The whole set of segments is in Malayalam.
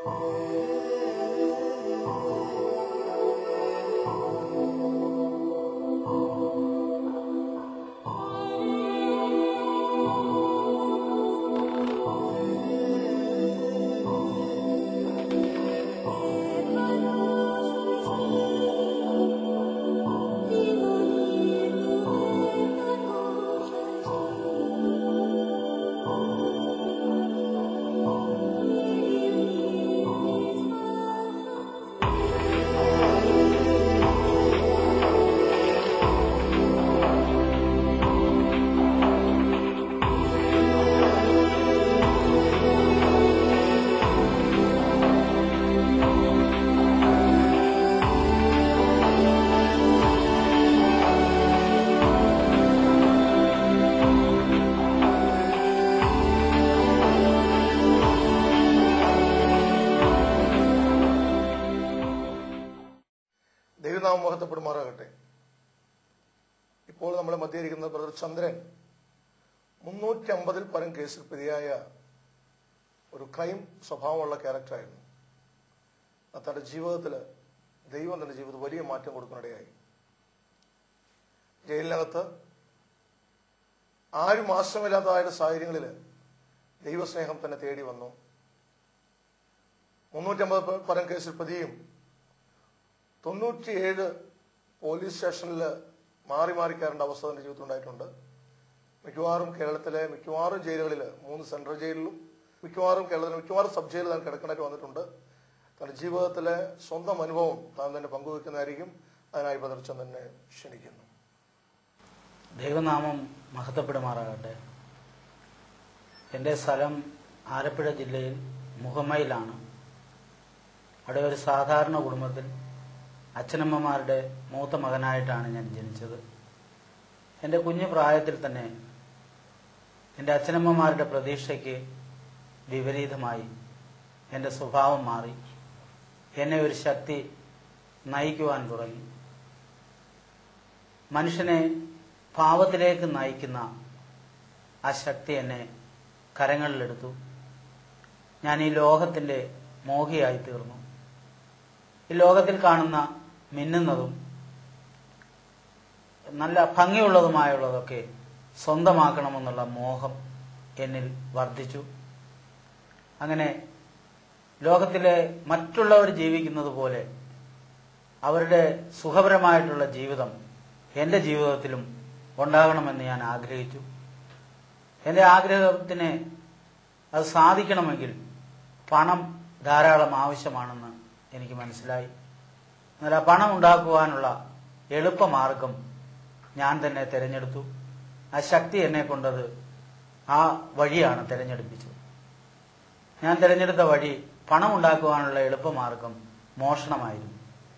ദൈവനാമം മഹത്വപ്പെടുമാറാകട്ടെ ഇപ്പോൾ നമ്മളെ മധ്യയിരിക്കുന്ന ബ്രദർ ചന്ദ്രൻ മുന്നൂറ്റി അമ്പതിൽ പരം കേസിൽ പ്രതിയായ ഒരു ക്രൈം സ്വഭാവമുള്ള ക്യാരക്ടറായിരുന്നു അത് തന്റെ ജീവിതത്തിൽ ദൈവം തന്റെ ജീവിതത്തിൽ വലിയ മാറ്റം കൊടുക്കുന്നിടയായി ജയിലിനകത്ത് ആരും ആശ്രമില്ലാത്തതായ സാഹചര്യങ്ങളിൽ ദൈവസ്നേഹം തന്നെ തേടി വന്നു മുന്നൂറ്റമ്പത് പരം കേസിൽ പ്രതിയും തൊണ്ണൂറ്റിയേഴ് പോലീസ് സ്റ്റേഷനിൽ മാറി മാറി കയറേണ്ട അവസ്ഥ തന്റെ ജീവിതത്തിൽ ഉണ്ടായിട്ടുണ്ട് മിക്കവാറും കേരളത്തിലെ മിക്കവാറും ജയിലുകളിൽ മൂന്ന് സെൻട്രൽ ജയിലിലും മിക്കവാറും കേരളത്തിലെ മിക്കവാറും സബ് ജയിലിൽ താൻ കിടക്കേണ്ടതായിട്ട് വന്നിട്ടുണ്ട് തന്റെ ജീവിതത്തിലെ സ്വന്തം അനുഭവം താൻ തന്നെ പങ്കുവെക്കുന്നതായിരിക്കും അതിനായി പതർച്ചം തന്നെ ക്ഷണിക്കുന്നു ദൈവനാമം മഹത്വപ്പെടുമാറാകട്ടെ എൻ്റെ സ്ഥലം ആലപ്പുഴ ജില്ലയിൽ മുഹമ്മയിലാണ് അവിടെ ഒരു സാധാരണ കുടുംബത്തിൽ അച്ഛനമ്മമാരുടെ മൂത്ത മകനായിട്ടാണ് ഞാൻ ജനിച്ചത് എൻ്റെ കുഞ്ഞു പ്രായത്തിൽ തന്നെ എൻ്റെ അച്ഛനമ്മമാരുടെ പ്രതീക്ഷയ്ക്ക് വിപരീതമായി എൻ്റെ സ്വഭാവം മാറി എന്നെ ഒരു ശക്തി നയിക്കുവാൻ തുടങ്ങി മനുഷ്യനെ പാവത്തിലേക്ക് നയിക്കുന്ന ആ ശക്തി എന്നെ കരങ്ങളിലെടുത്തു ഞാൻ ഈ ലോകത്തിൻ്റെ മോഹിയായി തീർന്നു ഈ ലോകത്തിൽ കാണുന്ന മിന്നുന്നതും നല്ല ഭംഗിയുള്ളതുമായുള്ളതൊക്കെ സ്വന്തമാക്കണമെന്നുള്ള മോഹം എന്നിൽ വർദ്ധിച്ചു അങ്ങനെ ലോകത്തിലെ മറ്റുള്ളവർ ജീവിക്കുന്നത് പോലെ അവരുടെ സുഖപരമായിട്ടുള്ള ജീവിതം എൻ്റെ ജീവിതത്തിലും ഉണ്ടാകണമെന്ന് ഞാൻ ആഗ്രഹിച്ചു എൻ്റെ ആഗ്രഹത്തിന് അത് സാധിക്കണമെങ്കിൽ പണം ധാരാളം ആവശ്യമാണെന്ന് എനിക്ക് മനസ്സിലായി എന്നാൽ ആ പണം ഉണ്ടാക്കുവാനുള്ള എളുപ്പമാർഗം ഞാൻ തന്നെ തിരഞ്ഞെടുത്തു ആ ശക്തി എന്നെ കൊണ്ടത് ആ വഴിയാണ് തിരഞ്ഞെടുപ്പിച്ചത് ഞാൻ തിരഞ്ഞെടുത്ത വഴി പണം ഉണ്ടാക്കുവാനുള്ള എളുപ്പമാർഗം മോഷണമായിരുന്നു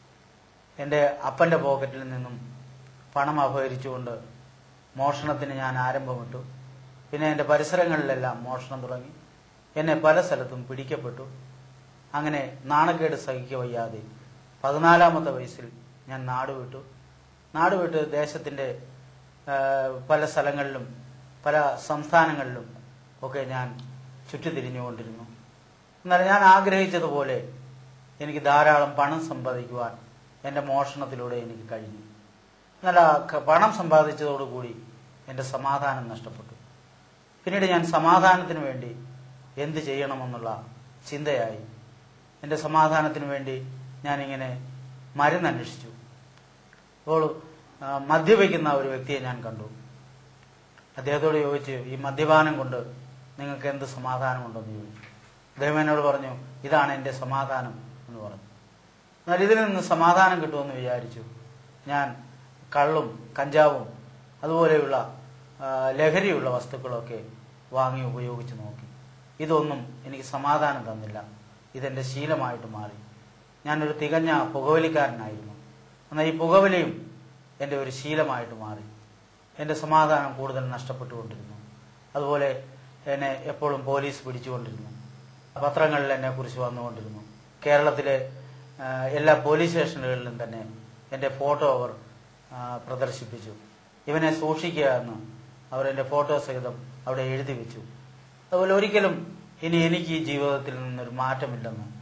എൻ്റെ അപ്പൻ്റെ പോക്കറ്റിൽ നിന്നും പണം അപഹരിച്ചുകൊണ്ട് മോഷണത്തിന് ഞാൻ ആരംഭമിട്ടു പിന്നെ എൻ്റെ പരിസരങ്ങളിലെല്ലാം മോഷണം തുടങ്ങി എന്നെ പല സ്ഥലത്തും പിടിക്കപ്പെട്ടു അങ്ങനെ നാണക്കേട് സഹിക്ക വയ്യാതെ പതിനാലാമത്തെ വയസ്സിൽ ഞാൻ നാട് വിട്ടു നാട് വിട്ട് ദേശത്തിൻ്റെ ആ, പല സ്ഥലങ്ങളിലും പല സംസ്ഥാനങ്ങളിലും ഒക്കെ ഞാൻ ചുറ്റിത്തിരിഞ്ഞുകൊണ്ടിരുന്നു എന്നാൽ ഞാൻ ആഗ്രഹിച്ചതുപോലെ എനിക്ക് ധാരാളം പണം സമ്പാദിക്കുവാൻ എൻ്റെ മോഷണത്തിലൂടെ എനിക്ക് കഴിഞ്ഞു എന്നാൽ ആ ക- പണം സമ്പാദിച്ചതോടുകൂടി എൻ്റെ സമാധാനം നഷ്ടപ്പെട്ടു പിന്നീട് ഞാൻ സമാധാനത്തിന് വേണ്ടി എന്ത് ചെയ്യണമെന്നുള്ള ചിന്തയായി എൻ്റെ സമാധാനത്തിന് വേണ്ടി ഞാനിങ്ങനെ മരുന്ന് അന്വേഷിച്ചു അപ്പോൾ ആ, മദ്യപിക്കുന്ന ഒരു വ്യക്തിയെ ഞാൻ കണ്ടു അദ്ദേഹത്തോട് ചോദിച്ചു ഈ മദ്യപാനം കൊണ്ട് നിങ്ങൾക്ക് എന്ത് സമാധാനമുണ്ടെന്ന് ചോദിച്ചു അദ്ദേഹം എന്നോട് പറഞ്ഞു ഇതാണ് എൻ്റെ സമാധാനം എന്ന് പറഞ്ഞു എന്നാൽ ഇതിൽ നിന്ന് സമാധാനം കിട്ടുമെന്ന് വിചാരിച്ചു ഞാൻ കള്ളും കഞ്ചാവും അതുപോലെയുള്ള ആ, ലഹരിയുള്ള വസ്തുക്കളൊക്കെ വാങ്ങി ഉപയോഗിച്ച് നോക്കി ഇതൊന്നും എനിക്ക് സമാധാനം തന്നില്ല ഇതെന്റെ ശീലമായിട്ട് മാറി ഞാനൊരു തികഞ്ഞ പുകവലിക്കാരനായിരുന്നു എന്നാൽ ഈ പുകവലിയും എൻ്റെ ഒരു ശീലമായിട്ട് മാറി എൻ്റെ സമാധാനം കൂടുതൽ നഷ്ടപ്പെട്ടുകൊണ്ടിരുന്നു അതുപോലെ എന്നെ എപ്പോഴും പോലീസ് പിടിച്ചുകൊണ്ടിരുന്നു പത്രങ്ങളിൽ എന്നെ കുറിച്ച് വന്നുകൊണ്ടിരുന്നു കേരളത്തിലെ ആ, എല്ലാ പോലീസ് സ്റ്റേഷനുകളിലും തന്നെ എൻ്റെ ഫോട്ടോ അവർ ആ, പ്രദർശിപ്പിച്ചു ഇവനെ സൂക്ഷിക്കുക എന്ന് അവർ എൻ്റെ ഫോട്ടോ സഹിതം അവിടെ എഴുതി വെച്ചു അതുപോലെ ഒരിക്കലും ഇനി എനിക്ക് ഈ ജീവിതത്തിൽ നിന്നൊരു മാറ്റമില്ലെന്ന്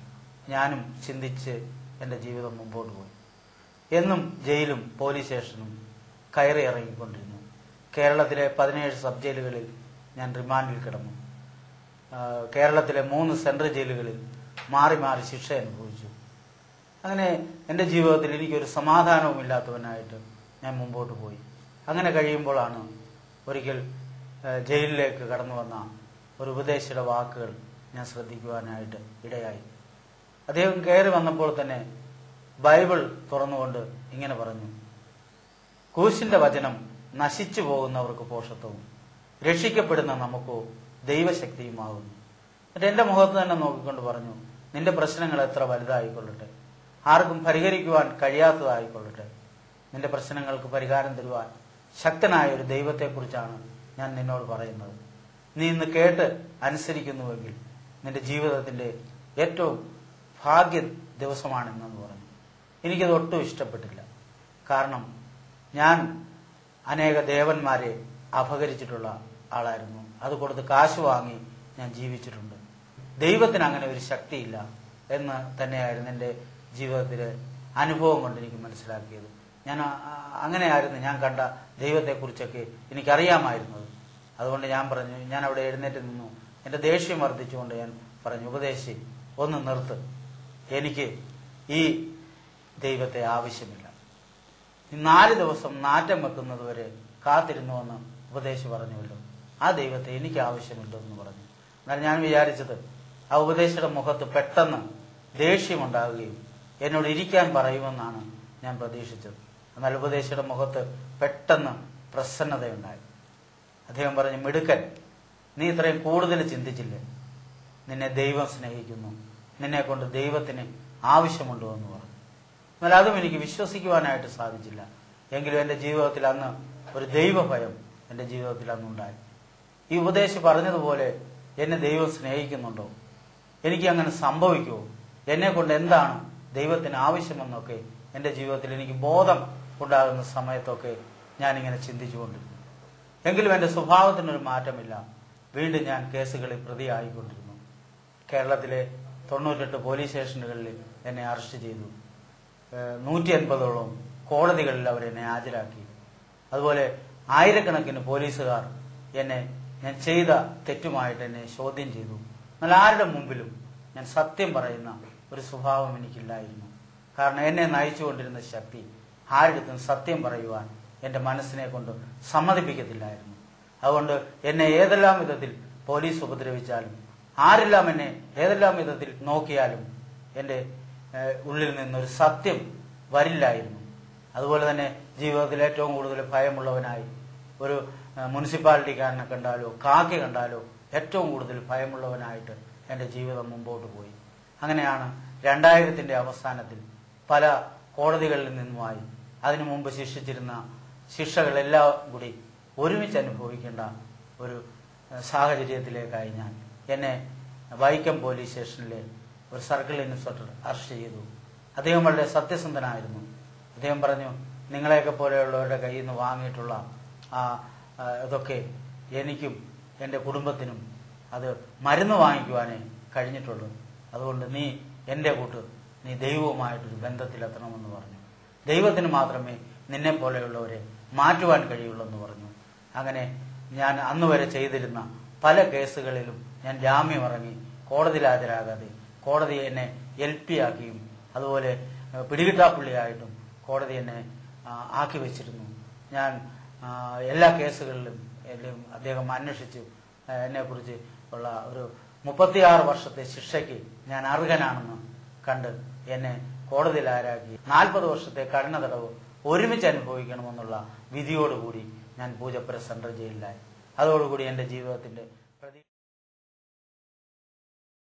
ഞാനും ചിന്തിച്ച് എൻ്റെ ജീവിതം മുമ്പോട്ട് പോയി എന്നും ജയിലും പോലീസ് സ്റ്റേഷനും കയറി ഇറങ്ങിക്കൊണ്ടിരുന്നു കേരളത്തിലെ പതിനേഴ് സബ് ജയിലുകളിൽ ഞാൻ റിമാൻഡിൽ കിടന്നു ആ, കേരളത്തിലെ മൂന്ന് സെൻട്രൽ ജയിലുകളിൽ മാറി മാറി ശിക്ഷ അനുഭവിച്ചു അങ്ങനെ എൻ്റെ ജീവിതത്തിൽ എനിക്കൊരു സമാധാനവും ഇല്ലാത്തവനായിട്ട് ഞാൻ മുമ്പോട്ട് പോയി അങ്ങനെ കഴിയുമ്പോഴാണ് ഒരിക്കൽ ആ, ജയിലിലേക്ക് കടന്നു വന്ന ഒരു ഉപദേശിയുടെ വാക്കുകൾ ഞാൻ ശ്രദ്ധിക്കുവാനായിട്ട് ഇടയായി അദ്ദേഹം കയറി വന്നപ്പോൾ തന്നെ ബൈബിൾ തുറന്നുകൊണ്ട് ഇങ്ങനെ പറഞ്ഞു ക്രൂശിന്റെ വചനം നശിച്ചു പോകുന്നവർക്ക് പോഷത്വവും രക്ഷിക്കപ്പെടുന്ന നമുക്കോ ദൈവശക്തിയുമാകുന്നു എന്നിട്ട് എന്റെ മുഖത്ത് തന്നെ നോക്കിക്കൊണ്ട് പറഞ്ഞു നിന്റെ പ്രശ്നങ്ങൾ എത്ര വലുതായിക്കൊള്ളട്ടെ ആർക്കും പരിഹരിക്കുവാൻ കഴിയാത്തതായിക്കൊള്ളട്ടെ നിന്റെ പ്രശ്നങ്ങൾക്ക് പരിഹാരം തരുവാൻ ശക്തനായ ഒരു ദൈവത്തെക്കുറിച്ചാണ് ഞാൻ നിന്നോട് പറയുന്നത് നീ ഇന്ന് കേട്ട് അനുസരിക്കുന്നുവെങ്കിൽ നിന്റെ ജീവിതത്തിന്റെ ഏറ്റവും ഭാഗ്യ ദിവസമാണെന്ന് പറഞ്ഞു എനിക്കത് ഒട്ടും ഇഷ്ടപ്പെട്ടില്ല കാരണം ഞാൻ അനേക ദേവന്മാരെ അപഹരിച്ചിട്ടുള്ള ആളായിരുന്നു അത് കൊടുത്ത് കാശ് വാങ്ങി ഞാൻ ജീവിച്ചിട്ടുണ്ട് ദൈവത്തിന് അങ്ങനെ ഒരു ശക്തിയില്ല എന്ന് തന്നെയായിരുന്നു എൻ്റെ ജീവിതത്തിലെ അനുഭവം കൊണ്ട് എനിക്ക് മനസ്സിലാക്കിയത് ഞാൻ ആ- ആ- അങ്ങനെയായിരുന്നു ഞാൻ കണ്ട ദൈവത്തെക്കുറിച്ചൊക്കെ എനിക്കറിയാമായിരുന്നത് അതുകൊണ്ട് ഞാൻ പറഞ്ഞു ഞാൻ അവിടെ എഴുന്നേറ്റ് നിന്നു എൻ്റെ ദേഷ്യം വർദ്ധിച്ചുകൊണ്ട് ഞാൻ പറഞ്ഞു ഉപദേശി ഒന്ന് നിർത്ത് എനിക്ക് ഈ ദൈവത്തെ ആവശ്യമില്ല ഈ നാല് ദിവസം നാറ്റം വെക്കുന്നത് വരെ കാത്തിരുന്നുവെന്ന് ഉപദേശി പറഞ്ഞുവല്ലോ ആ ദൈവത്തെ എനിക്ക് ആവശ്യമില്ലെന്ന് പറഞ്ഞു എന്നാൽ ഞാൻ വിചാരിച്ചത് ആ ഉപദേശിയുടെ മുഖത്ത് പെട്ടെന്ന് ദേഷ്യമുണ്ടാവുകയും എന്നോട് ഇരിക്കാൻ പറയുമെന്നാണ് ഞാൻ പ്രതീക്ഷിച്ചത് എന്നാൽ ഉപദേശിയുടെ മുഖത്ത് പെട്ടെന്ന് പ്രസന്നതയുണ്ടായി അദ്ദേഹം പറഞ്ഞു മിടുക്കൻ നീ ഇത്രയും കൂടുതൽ ചിന്തിച്ചില്ലേ നിന്നെ ദൈവം സ്നേഹിക്കുന്നു നിന്നെ കൊണ്ട് ദൈവത്തിന് ആവശ്യമുണ്ടോ എന്ന് പറഞ്ഞു എന്നാൽ അതും എനിക്ക് വിശ്വസിക്കുവാനായിട്ട് സാധിച്ചില്ല എങ്കിലും എൻ്റെ ജീവിതത്തിൽ അന്ന് ഒരു ദൈവഭയം എൻ്റെ ജീവിതത്തിൽ അന്നുണ്ടായി ഈ ഉപദേശി പറഞ്ഞതുപോലെ എന്നെ ദൈവം സ്നേഹിക്കുന്നുണ്ടോ എനിക്ക് അങ്ങനെ സംഭവിക്കുമോ എന്നെ കൊണ്ട് എന്താണ് ദൈവത്തിന് ആവശ്യമെന്നൊക്കെ എൻ്റെ ജീവിതത്തിൽ എനിക്ക് ബോധം ഉണ്ടാകുന്ന സമയത്തൊക്കെ ഞാനിങ്ങനെ ചിന്തിച്ചുകൊണ്ടിരുന്നു എങ്കിലും എൻ്റെ സ്വഭാവത്തിനൊരു മാറ്റമില്ല വീണ്ടും ഞാൻ കേസുകളിൽ പ്രതിയായിക്കൊണ്ടിരുന്നു കേരളത്തിലെ തൊണ്ണൂറ്റെട്ട് പോലീസ് സ്റ്റേഷനുകളിൽ എന്നെ അറസ്റ്റ് ചെയ്തു നൂറ്റി അൻപതോളം കോടതികളിൽ അവരെന്നെ ഹാജരാക്കി അതുപോലെ ആയിരക്കണക്കിന് പോലീസുകാർ എന്നെ ഞാൻ ചെയ്ത തെറ്റുമായിട്ട് എന്നെ ചോദ്യം ചെയ്തു എന്നാൽ ആരുടെ മുമ്പിലും ഞാൻ സത്യം പറയുന്ന ഒരു സ്വഭാവം എനിക്കില്ലായിരുന്നു കാരണം എന്നെ നയിച്ചുകൊണ്ടിരുന്ന ശക്തി ആരുടെത്തും സത്യം പറയുവാൻ എൻ്റെ മനസ്സിനെ കൊണ്ട് സമ്മതിപ്പിക്കത്തില്ലായിരുന്നു അതുകൊണ്ട് എന്നെ ഏതെല്ലാം വിധത്തിൽ പോലീസ് ഉപദ്രവിച്ചാലും ആരെല്ലാം എന്നെ ഏതെല്ലാം വിധത്തിൽ നോക്കിയാലും എൻ്റെ ഏഹ്, ഉള്ളിൽ നിന്നൊരു സത്യം വരില്ലായിരുന്നു അതുപോലെ തന്നെ ജീവിതത്തിൽ ഏറ്റവും കൂടുതൽ ഭയമുള്ളവനായി ഒരു ഏഹ്, മുനിസിപ്പാലിറ്റിക്കാരനെ കണ്ടാലോ കാക്കി കണ്ടാലോ ഏറ്റവും കൂടുതൽ ഭയമുള്ളവനായിട്ട് എൻ്റെ ജീവിതം മുമ്പോട്ട് പോയി അങ്ങനെയാണ് രണ്ടായിരത്തിന്റെ അവസാനത്തിൽ പല കോടതികളിൽ നിന്നുമായി അതിനു മുമ്പ് ശിക്ഷിച്ചിരുന്ന ശിക്ഷകളെല്ലാം കൂടി ഒരുമിച്ച് അനുഭവിക്കേണ്ട ഒരു ഏഹ്, സാഹചര്യത്തിലേക്കായി ഞാൻ എന്നെ വൈക്കം പോലീസ് സ്റ്റേഷനിലെ ഒരു സർക്കിൾ ഇൻസ്പെക്ടർ അറസ്റ്റ് ചെയ്തു അദ്ദേഹം വളരെ സത്യസന്ധനായിരുന്നു അദ്ദേഹം പറഞ്ഞു നിങ്ങളെയൊക്കെ പോലെയുള്ളവരുടെ കയ്യിൽ നിന്ന് വാങ്ങിയിട്ടുള്ള ആ ആ, ഇതൊക്കെ എനിക്കും എൻ്റെ കുടുംബത്തിനും അത് മരുന്ന് വാങ്ങിക്കുവാനേ കഴിഞ്ഞിട്ടുള്ളൂ അതുകൊണ്ട് നീ എൻ്റെ കൂട്ട് നീ ദൈവവുമായിട്ടൊരു ബന്ധത്തിലെത്തണമെന്ന് പറഞ്ഞു ദൈവത്തിന് മാത്രമേ നിന്നെ പോലെയുള്ളവരെ മാറ്റുവാൻ കഴിയുള്ളൂ എന്ന് പറഞ്ഞു അങ്ങനെ ഞാൻ അന്ന് വരെ ചെയ്തിരുന്ന പല കേസുകളിലും ഞാൻ ജാമ്യം ഇറങ്ങി കോടതിയിൽ ഹാജരാകാതെ കോടതി എന്നെ എൽ പി ആക്കിയും അതുപോലെ ഏഹ്, പിടികിട്ടാപ്പുള്ളിയായിട്ടും കോടതി എന്നെ ആ, ആക്കി വെച്ചിരുന്നു ഞാൻ ആ, എല്ലാ കേസുകളിലും എല്ലാം അദ്ദേഹം അന്വേഷിച്ചു എന്നെ കുറിച്ച് ഉള്ള ഒരു മുപ്പത്തിയാറ് വർഷത്തെ ശിക്ഷയ്ക്ക് ഞാൻ അർഹനാണെന്ന് കണ്ട് എന്നെ കോടതിയിൽ ആരാക്കി നാൽപ്പത് വർഷത്തെ കഠിന തടവ് ഒരുമിച്ച് അനുഭവിക്കണമെന്നുള്ള വിധിയോടുകൂടി ഞാൻ പൂജപ്പുര സെൻട്രൽ ജയിലിലായി അതോടുകൂടി എൻ്റെ ജീവിതത്തിന്റെ